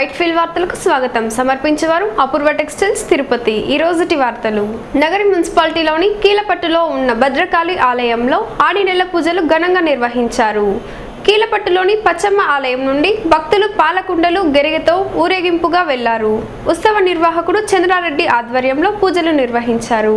White field వార్తలకు స్వాగతం సమర్పించేవారు అపూర్వ textiles Tirupati ఈ రోజుటి వార్తలు నగరి మున్సిపాలిటీలోని కీలపట్టులో ఉన్న భద్రకాళి ఆలయంలో ఆడి నెల పూజలు ఘనంగా నిర్వహించారు కీలపట్టులోని పచ్చమ్మ ఆలయం నుండి భక్తులు పాలకుండలు గెరిగతో ఊరేగింపుగా వెళ్లారు ఉత్సవ నిర్వాహకుడు చంద్రారెడ్డి ఆధ్వర్యంలో పూజలు నిర్వహించారు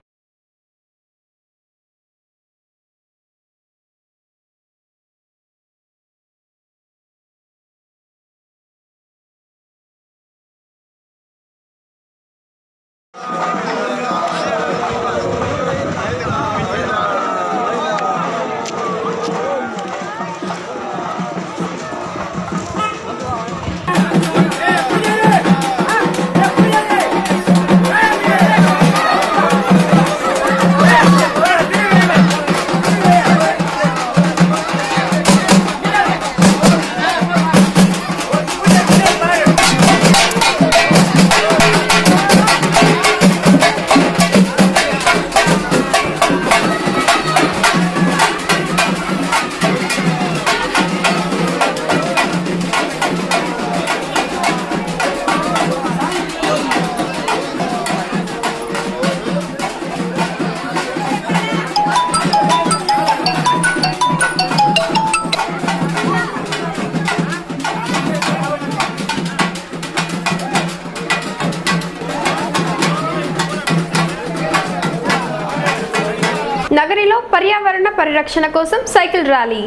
నగరిలో పర్యావరణ పరిరక్షణ కోసం సైకిల్ ర్యాలీ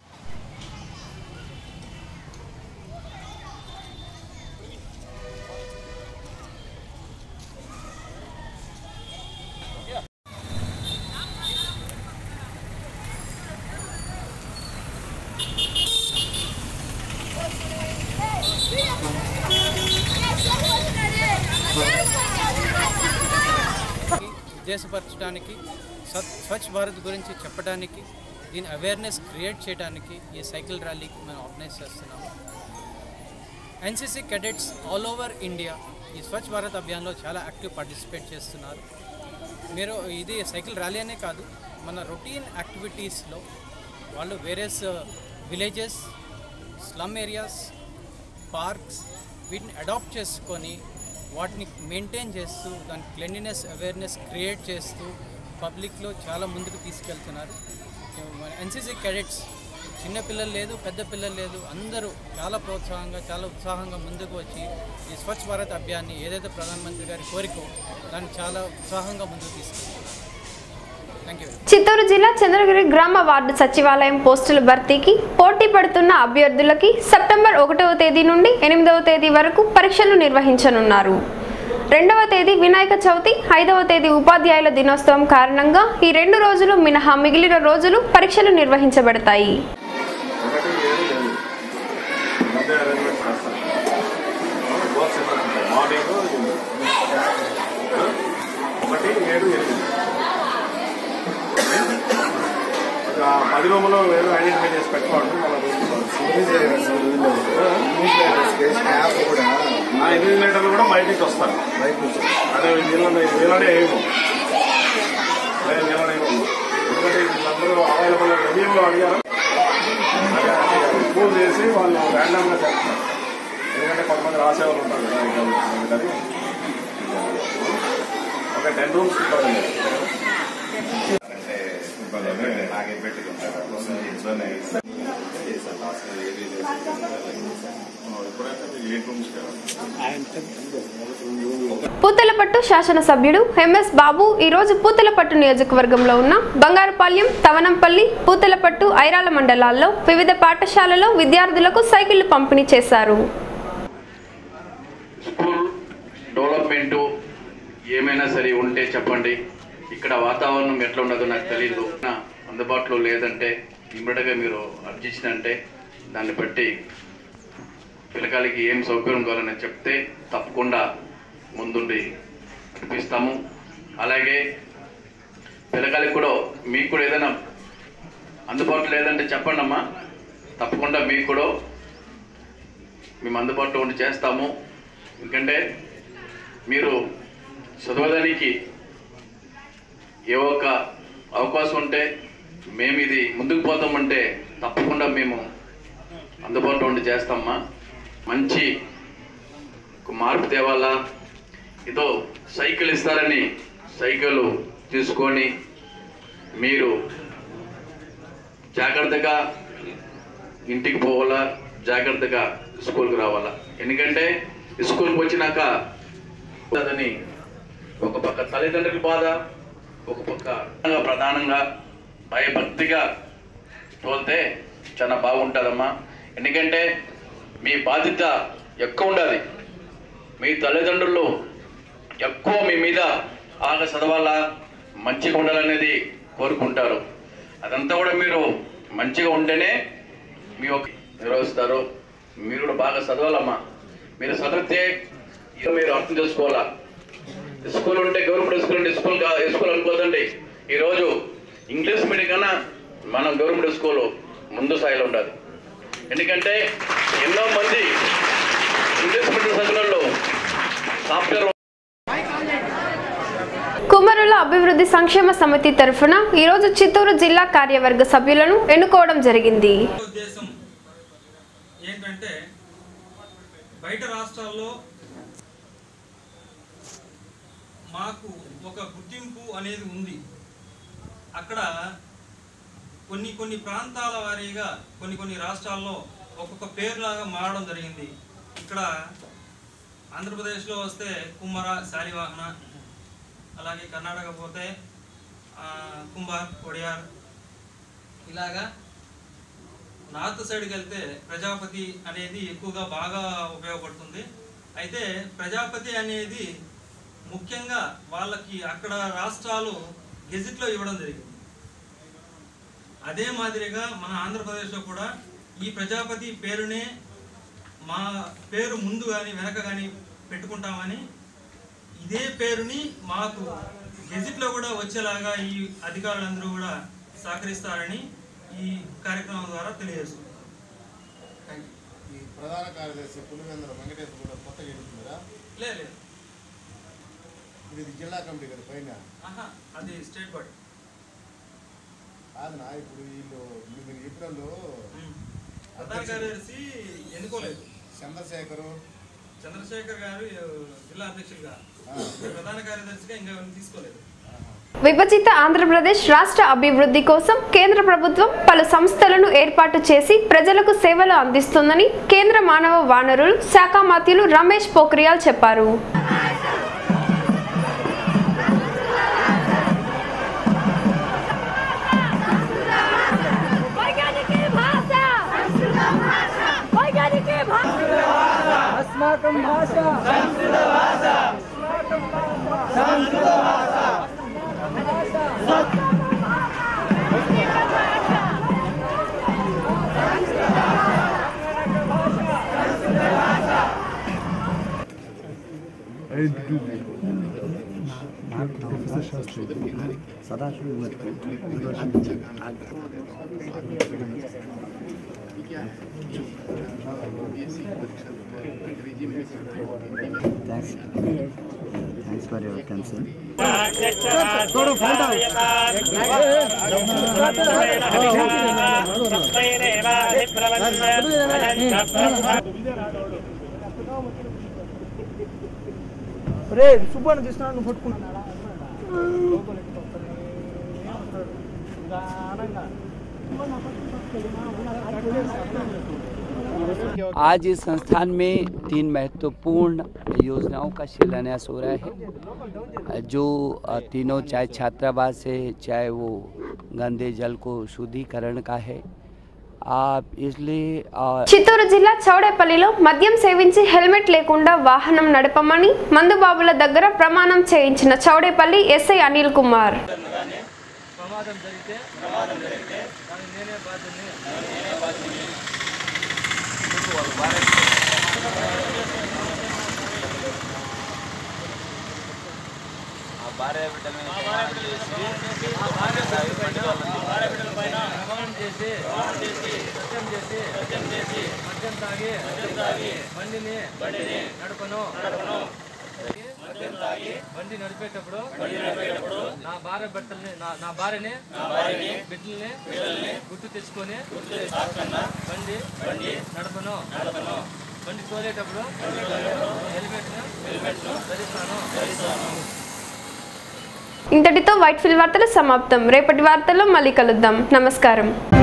ఉద్దేశపరచడానికి స్వ- స్వచ్ఛ భారత్ గురించి చెప్పడానికి దీని అవేర్నెస్ క్రియేట్ చేయడానికి ఈ సైకిల్ ర్యాలీకి మనం ఆర్గనైజ్ చేస్తున్నాము NCC cadets all over India ఈ స్వచ్ఛ భారత్ అభియాన్లో చాలా యాక్టివ్ పార్టిసిపేట్ చేస్తున్నారు మీరు ఇది సైకిల్ ర్యాలీ అనే కాదు మన రొటీన్ యాక్టివిటీస్లో వాళ్ళు various villages slum areas parks వీటిని అడాప్ట్ చేసుకొని వాటిని మెయింటైన్ చేస్తూ దాని క్లెన్లీనెస్ అవేర్నెస్ క్రియేట్ చేస్తూ పబ్లిక్లో చాలా ముందుకు తీసుకెళ్తున్నారు మన ఎన్సీసీ క్యాడెట్స్ చిన్న పిల్లలు లేదు పెద్ద పిల్లలు లేదు అందరూ చాలా ప్రోత్సాహంగా చాలా ఉత్సాహంగా ముందుకు వచ్చి ఈ స్వచ్ఛ భారత్ అభియాన్ని ఏదైతే ప్రధానమంత్రి గారి కోరికో దాన్ని చాలా ఉత్సాహంగా ముందుకు తీసుకెళ్తారు థ్యాంక్ యూ చిత్తూరు జిల్లా చంద్రగిరి గ్రామ వార్డు సచివాలయం పోస్టుల భర్తీకి పోటీ పడుతున్న అభ్యర్థులకి సెప్టెంబర్ ఒకటవ తేదీ నుండి ఎనిమిదవ తేదీ వరకు పరీక్షలు నిర్వహించనున్నారు రెండవ తేదీ వినాయక చవితి ఐదవ తేదీ ఉపాధ్యాయుల దినోత్సవం కారణంగా ఈ రెండు రోజులు మినహా మిగిలిన రోజులు పరీక్షలు నిర్వహించబడతాయి ఒకటి ఏడు లేదు ముందే అరేంజ్మెంట్ చేస్తాను బాక్స్ ఉంటాయి మార్నింగ్ ఒకటి ఏడు ఎనిమిది ఒక పది రూములో ఏదో ఐడెంటిఫై చేసి పెట్టుకోండి మన ఎనిమిది లీటర్లు కూడా బయట నుంచి వస్తారు అదే వీళ్ళని వీళ్ళనే ఏమో లేదు వీళ్ళనే ఏమో ఎందుకంటే వీళ్ళందరూ అవైలబుల్ రెవెన్యూలో అడిగారు పూజ చేసి వాళ్ళు ర్యాండమ్ గా చేస్తారు ఎందుకంటే కొంతమంది రాసేవాళ్ళు ఉంటారు కదా ఇంకా అందుకని ఒక టెన్ రూమ్స్ ఇవ్వాలి అంటే నాకే పెట్టుకుంటారు ఒకసారి ఇబ్బంది అయింది చేశాను లాస్ట్ ఏది ఇప్పుడైతే ఎయిట్ రూమ్స్ పూతలపట్టు శాసనసభ్యుడు ఎంఎస్ బాబు ఈ రోజు పూతలపట్టు నియోజకవర్గంలో ఉన్న బంగారుపాళ్యం తవనంపల్లి పూతలపట్టు ఐరాల మండలాల్లో వివిధ పాఠశాలలో విద్యార్థులకు సైకిళ్లు పంపిణీ చేశారు స్కూల్ డెవలప్మెంటు ఏమైనా సరే ఉంటే చెప్పండి ఇక్కడ వాతావరణం ఎట్లా ఉండదో నాకు తెలియదు నా అందుబాటులో లేదంటే ఇమ్మడిగా మీరు అర్జించినంటే దాన్ని బట్టి పిల్లకాయలకి ఏం సౌకర్యం కావాలని చెప్తే తప్పకుండా ముందుండి నడిపిస్తాము అలాగే పిల్లకాయలకి కూడా మీకు కూడా ఏదైనా అందుబాటులో లేదంటే చెప్పండి అమ్మా తప్పకుండా మీకు కూడా మేము అందుబాటులో ఉండి చేస్తాము ఎందుకంటే మీరు చదవడానికి ఏ ఒక్క అవకాశం ఉంటే మేము ఇది ముందుకు పోతామంటే తప్పకుండా మేము అందుబాటులో ఉండి చేస్తామమ్మా మంచి మార్పు తేవాలా ఏదో సైకిల్ ఇస్తారని సైకిల్ తీసుకొని మీరు జాగ్రత్తగా ఇంటికి పోవాలా జాగ్రత్తగా స్కూల్కి రావాలా ఎందుకంటే స్కూల్కి వచ్చినాక అదని ఒక పక్క తల్లిదండ్రుల బాధ ఒక పక్క ప్రధానంగా భయభక్తిగా తోలితే చాలా బాగుంటుందమ్మా ఎందుకంటే మీ బాధ్యత ఎక్కువ ఉండాలి మీ తల్లిదండ్రులు ఎక్కువ మీ మీద ఆగ చదవాలా మంచిగా ఉండాలనేది కోరుకుంటారు అదంతా కూడా మీరు మంచిగా ఉంటేనే మీ ఒక నిర్వహిస్తారు మీరు కూడా బాగా చదవాలమ్మా మీరు చదివితే ఇది మీరు అర్థం చేసుకోవాలా స్కూల్ ఉంటే గవర్నమెంట్ స్కూల్ ఉంటే స్కూల్ కా- స్కూల్ అనుకోదండి ఈరోజు ఇంగ్లీష్ మీడియం కన్నా మనం గవర్నమెంట్ స్కూల్ ముందు స్థాయిలో ఉండాలి ఎందుకంటే ఎన్నో మంది ఇంగ్లీష్ మీడియం చదివిన సాఫ్ట్వేర్ కుమరుల అభివృద్ధి సంక్షేమ సమితి తరఫున ఈరోజు చిత్తూరు జిల్లా కార్యవర్గ సభ్యులను ఎన్నుకోవడం జరిగింది ఉద్దేశం ఏంటంటే బయట రాష్ట్రాల్లో మాకు ఒక గుర్తింపు అనేది ఉంది అక్కడ కొన్ని కొన్ని ప్రాంతాల వారీగా కొన్ని కొన్ని రాష్ట్రాల్లో ఒక్కొక్క పేరులాగా మారడం జరిగింది ఇక్కడ ఆంధ్రప్రదేశ్లో వస్తే కుమ్మర శాలివాహన అలాగే కర్ణాటక పోతే ఆ, కుంభార్ ఒడియార్ ఇలాగా నార్త్ సైడ్కి వెళ్తే ప్రజాపతి అనేది ఎక్కువగా బాగా ఉపయోగపడుతుంది అయితే ప్రజాపతి అనేది ముఖ్యంగా వాళ్ళకి అక్కడ రాష్ట్రాలు గెజిట్లో ఇవ్వడం జరిగింది అదే మాదిరిగా మన ఆంధ్రప్రదేశ్లో కూడా ఈ ప్రజాపతి పేరునే మా పేరు ముందు కానీ వెనక కానీ పెట్టుకుంటామని ఇదే పేరుని మాకు గెజిట్లో కూడా వచ్చేలాగా ఈ అధికారులందరూ కూడా సహకరిస్తారని ఈ కార్యక్రమం ద్వారా తెలియజేసుకుంటాం ఈ ప్రధాన కార్యదర్శి పులివెందుల వెంకటేశ్వర కూడా కొత్తగా ఎదుగుతుందా లేదు ఇది జిల్లా కమిటీ కదా పైన ఆహా అది స్టేట్ బాడీ కాదునా ఇప్పుడు వీళ్ళు మీరు ఏప్రిల్లో ప్రధాన కార్యదర్శి ఎన్నుకోలేదు చంద్రశేఖరు చంద్రశేఖర్ గారు జిల్లా అధ్యక్షులుగా ప్రధాన కార్యదర్శిగా ఇంకా ఎవరిని తీసుకోలేదు విభజిత ఆంధ్రప్రదేశ్ రాష్ట్ర అభివృద్ధి కోసం కేంద్ర ప్రభుత్వం పలు సంస్థలను ఏర్పాటు చేసి ప్రజలకు సేవలు అందిస్తుందని కేంద్ర మానవ వనరులు శాఖ మంత్రులు రమేష్ పోఖ్రియాల్ చెప్పారు वैज्ञानिकी भाषा वैज्ञानिकी भाषा अस्माकं भाषा Thanks. Thanks for your concern. आज इस संस्थान में तीन महत्वपूर्ण योजनाओं का शिलान्यास हो रहा है जो अ, तीनों चाहे छात्रावास है चाहे वो गंदे जल को शुद्धिकरण का है आप इसलिए अ, చిత్తూరు జిల్లా చౌడేపల్లిలో మద్యం సేవించి హెల్మెట్ లేకుండా వాహనం నడపమని మందుబాబుల దగ్గర ప్రమాణం చేయించిన చౌడేపల్లి ఎస్ఐ అనిల్ కుమార్ ప్రమాదం జరిగితే దానికి నేనే బాధ్యని ప్రమాణం చేసి సత్యం చేసి సత్యం చేసి మద్యం తాగి మద్యం తాగి బండిని బండిని నడుపను నడుపను బండి నడిపేటప్పుడు నా భార్య భర్తల్ని నా- నా భార్యని బిడ్డల్ని గుర్తు తెచ్చుకొని బండి బండి నడపను నడపను బండి తోలేటప్పుడు హెల్మెట్ను ధరిస్తాను ఇంతటితో వైట్ ఫీల్డ్ వార్తలు సమాప్తం రేపటి వార్తల్లో మళ్ళీ కలుద్దాం నమస్కారం